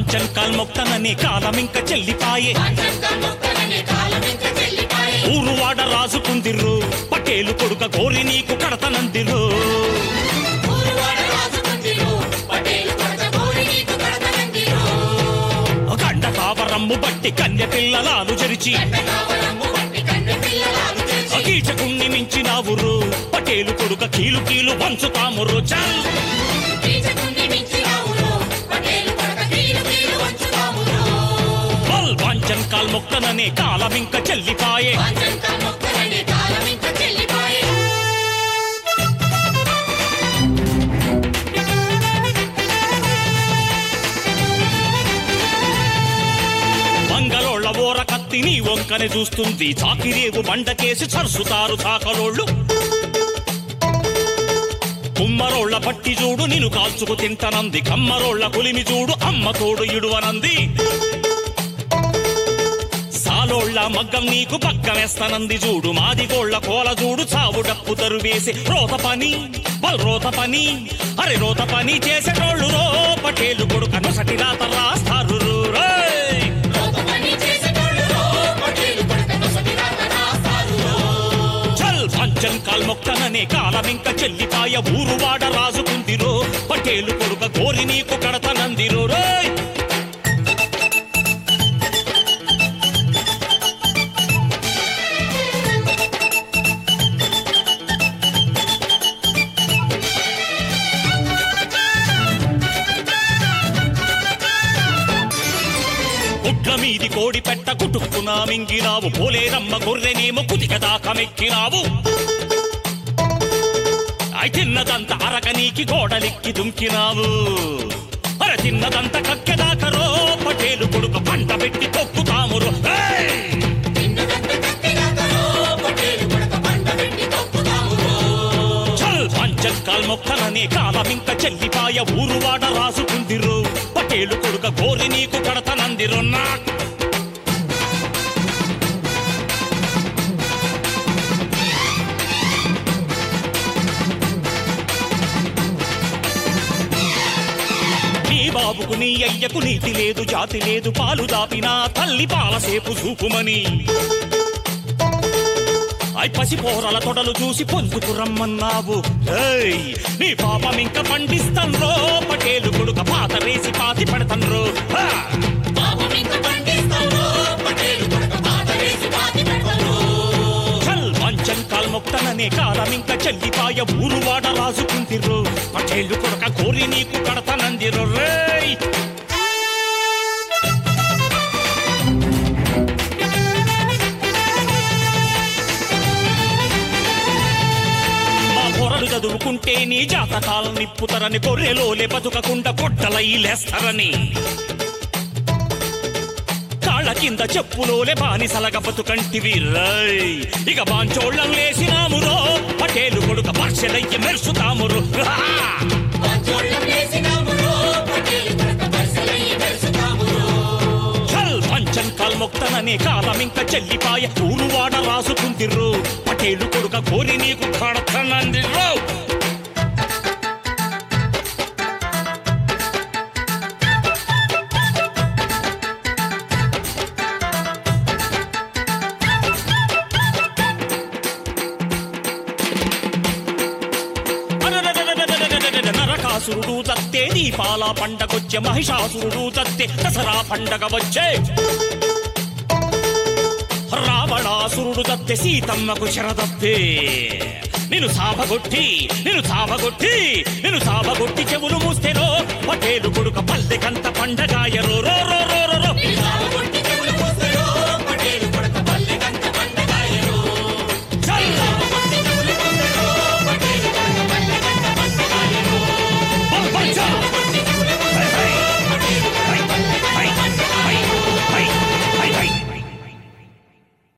పంచన్ కాల్మొక్తననే కాలమింక చెల్లిపాయే ఊరువాడ రాజుకుందిర్రు పటేలు కొడుక కోరి నీకు కడతనందిరు గండ కావరమ్ము బట్టి కన్య పిల్లలాలు జరిచి కీచకుణ్ణి మించినావురు పటేలు కొడుక కీలు కీలు పంచుతామురు చల్ బల్ పంచన్ కాల్మొక్తననే కాలమింక చెల్లిపాయే మంగళోళ్ళ ఓర కత్తి నీ వంకనే చూస్తుంది చాకిరేవు బండకేసి చరుసుతారు చాకలోళ్ళు కుమ్మరోళ్ళ పట్టి చూడు నిన్ను కాల్చుకు తింటనంది కమ్మరోళ్ళ కులిమి చూడు అమ్మ తోడు ఇడువనంది సాలోళ్ళ మగ్గం నీకు పక్కనేస్తనంది చూడు మాదిగోళ్ళ కోల చూడు చావు డప్పు తరువేసి రోత పని బల్ రోత పని అరే రోత పని చేసేటోళ్ళు రో పటేలు కొడుక నొసటి రాత రాస్తారు రేయ్. చల్ పంచన్ కాల్మొక్కననే కాలమింక చెల్లిపాయ ఊరువాడ రాజుకుందిరో పటేలు కొడుక కోరి నీకు కడతనందిరో రోయ్ గుడ్ల మీది కోడి పెట్ట కుటుక్కునా మింగినావు పోలేరమ్మ గొర్రెనేమో కుదిక దాకా మెక్కినావు అయి తిన్నదంత అరక నీకి గోడలిక్కి దుంకినావు అర తిన్నదంత కక్కెదాకరో పటేలు కొడుకు పంట పెట్టి తొక్కుతామురు ఏయ్! చల్ పంచల్ కాల్మొక్కలనే కాలమింక చెల్లిపాయ ఊరువాడ రాసుకుందిరు పటేలు కొడుక కోరి నీకు కడతనందిరు నాకు నీ బాబుకు నీ అయ్యకు నీతి లేదు జాతి లేదు పాలు దాపినా తల్లి పాలసేపు చూపుమని ఐ పసిపోరల తొడలు చూసి పొందుకు రమ్మన్నావు ఏయ్, నీ పాపం ఇంక పండిస్తాన్ రో పటేలు కొడుక పాత వేసి పాతి పెడతాన్ రో హా! చల్ మంచం కాల్మొక్తననే కాలమింక చెల్లిపాయ ఊరువాడ రాజుకుందిరు పటేలు కొడుక కోరి నీకు కడతనందిరు రేయ్ మా పొరలు చదువుకుంటే నీ జాతకాలను నిప్పుతారని గొర్రెలోలే బతుకకుండా గొడ్డలై లేస్తారని కాళ్ళ కింద చెప్పులోలే బానిసలగ బతుకంటివి రై ఇక బాంచోళ్ళం లేసినామురో పటేలు కొడుక పర్షలయ్య మెరుసుతామురు చల్ పంచన్ కాల్మొక్తననే కాలమింక చెల్లిపాయ ఊరువాడ రాసుకుందిర్రు పటేలు కొడుక కోరి నీకు కడతనందిర్రు అరరరరరరరరరర నరకాసురుడు తత్తే దీపాల పండగొచ్చే మహిషాసురుడు తత్తే దసరా పండగ వచ్చే రావణాసురుడు తత్తే సీతమ్మకు శరదత్తే నేను సాభగొట్టి నేను సాభగొట్టి నేను సాభగొట్టి చెవులు మూస్తేనో పటేలు కొడుక పల్లెకంత పండగాయరో రో రో